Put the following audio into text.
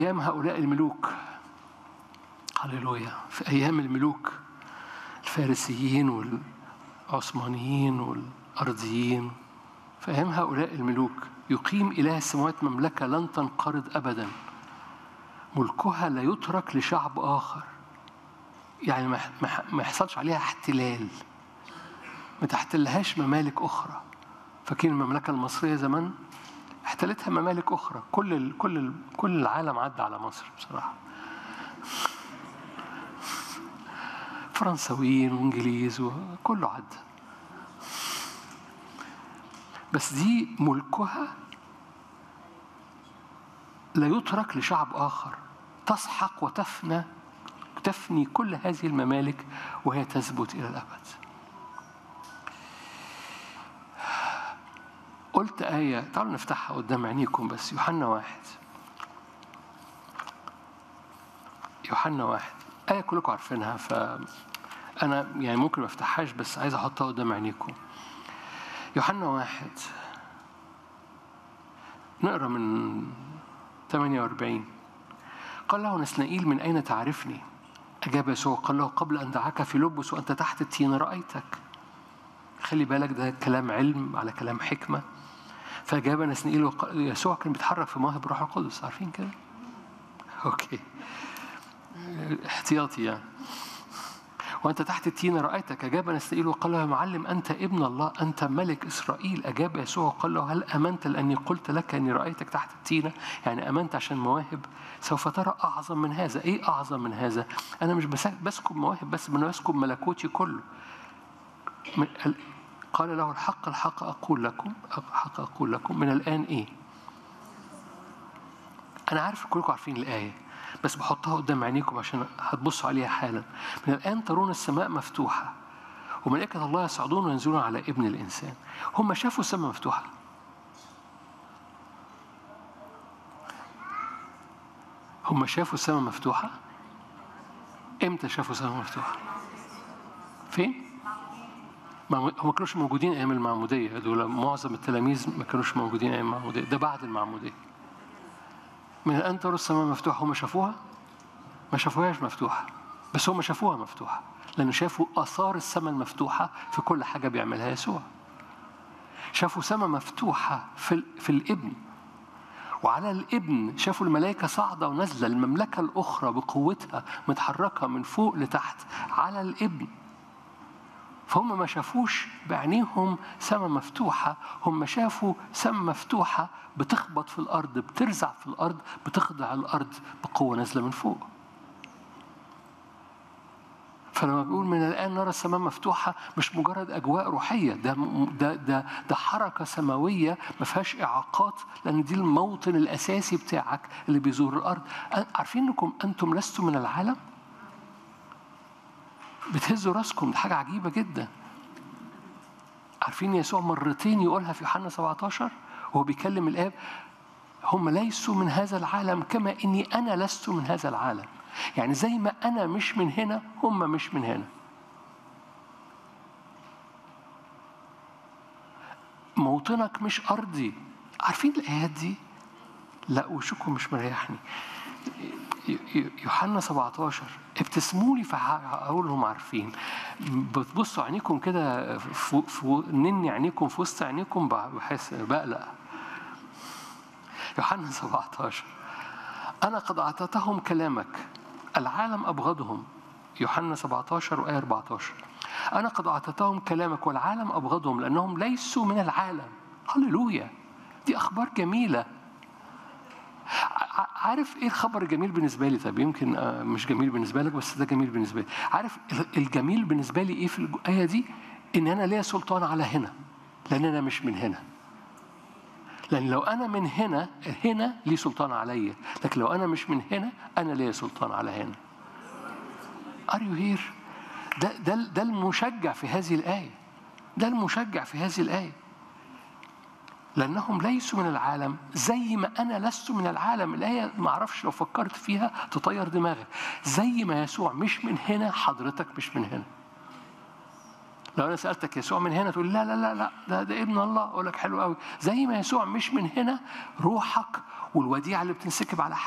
أيام هؤلاء الملوك هللويا في أيام الملوك الفارسيين والعثمانيين والأرضيين في أيام هؤلاء الملوك يقيم إله السماوات مملكة لن تنقرض أبدا ملكها لا يترك لشعب آخر يعني ما يحصلش عليها احتلال ما تحتلهاش ممالك أخرى فاكرين المملكة المصرية زمان احتلتها ممالك أخرى كل ال كل ال كل العالم عدى على مصر بصراحة فرنساويين وانجليز وكله عدى بس دي ملكها لا يترك لشعب آخر تسحق وتفنى تفني كل هذه الممالك وهي تثبت إلى الأبد قلت آية تعالوا نفتحها قدام عينيكم بس يوحنا واحد يوحنا واحد آية كلكم عارفينها فأنا يعني ممكن ما أفتحهاش بس عايز أحطها قدام عينيكم يوحنا واحد نقرا من 48 قال له نسنائيل من أين تعرفني؟ أجاب يسوع قال له قبل أن دعاك في لبس وأنت تحت التين رأيتك خلي بالك ده كلام علم على كلام حكمة فأجاب نسنائيل وقال يسوع كان بيتحرك في مواهب روح القدس عارفين كده؟ أوكي احتياطي يعني وأنت تحت التين رأيتك أجاب نسائيل وقال له يا معلم أنت ابن الله أنت ملك إسرائيل أجاب يسوع وقال له هل أمنت لأني قلت لك أني رأيتك تحت التينة يعني أمنت عشان مواهب سوف ترى أعظم من هذا إيه أعظم من هذا أنا مش بسكب مواهب بس أنا بسكب ملكوتي كله قال له الحق الحق أقول لكم الحق أقول لكم من الآن إيه أنا عارف كلكم عارفين الآية بس بحطها قدام عينيكم عشان هتبصوا عليها حالا من الآن ترون السماء مفتوحة وملائكة الله يصعدون وينزلون على ابن الإنسان هم شافوا السماء مفتوحة هم شافوا السماء مفتوحة امتى شافوا السماء مفتوحة فين هم ما كانوش موجودين ايام المعموديه دول معظم التلاميذ ما كانوش موجودين ايام المعموديه ده بعد المعموديه من الآن ترى السماء مفتوحة هم شافوها؟ ما شافوهاش مفتوحة بس هم شافوها مفتوحة لأنه شافوا آثار السماء المفتوحة في كل حاجة بيعملها يسوع شافوا سماء مفتوحة في, في الابن وعلى الابن شافوا الملائكة صاعدة ونازلة المملكة الأخرى بقوتها متحركة من فوق لتحت على الابن فهم ما شافوش بعينيهم سماء مفتوحة هم شافوا سماء مفتوحة بتخبط في الأرض بترزع في الأرض بتخضع الأرض بقوة نازلة من فوق فلما بيقول من الآن نرى السماء مفتوحة مش مجرد أجواء روحية ده ده ده, ده حركة سماوية ما فيهاش إعاقات لأن دي الموطن الأساسي بتاعك اللي بيزور الأرض عارفين إنكم أنتم لستم من العالم؟ بتهزوا راسكم دي حاجة عجيبة جدا عارفين يسوع مرتين يقولها في يوحنا 17 وهو بيكلم الآب هم ليسوا من هذا العالم كما إني أنا لست من هذا العالم يعني زي ما أنا مش من هنا هم مش من هنا موطنك مش أرضي عارفين الآيات دي؟ لا وشكم مش مريحني يوحنا 17 ابتسموا لي فهقول لهم عارفين بتبصوا عينيكم كده نني عينيكم في وسط عينيكم بحس بقلق يوحنا 17 أنا قد أعطيتهم كلامك العالم أبغضهم يوحنا 17 وآية 14 أنا قد أعطيتهم كلامك والعالم أبغضهم لأنهم ليسوا من العالم هللويا دي أخبار جميلة عارف ايه الخبر الجميل بالنسبه لي طب يمكن مش جميل بالنسبه لك بس ده جميل بالنسبه لي عارف الجميل بالنسبه لي ايه في الايه دي ان انا ليا سلطان على هنا لان انا مش من هنا لان لو انا من هنا هنا لي سلطان عليا لكن لو انا مش من هنا انا ليا سلطان على هنا ار يو هير ده ده ده المشجع في هذه الايه ده المشجع في هذه الايه لأنهم ليسوا من العالم زي ما أنا لست من العالم الآية ما أعرفش لو فكرت فيها تطير دماغك زي ما يسوع مش من هنا حضرتك مش من هنا لو أنا سألتك يسوع من هنا تقول لا لا لا لا ده, ده ابن الله أقول لك حلو قوي زي ما يسوع مش من هنا روحك والوديعة اللي بتنسكب على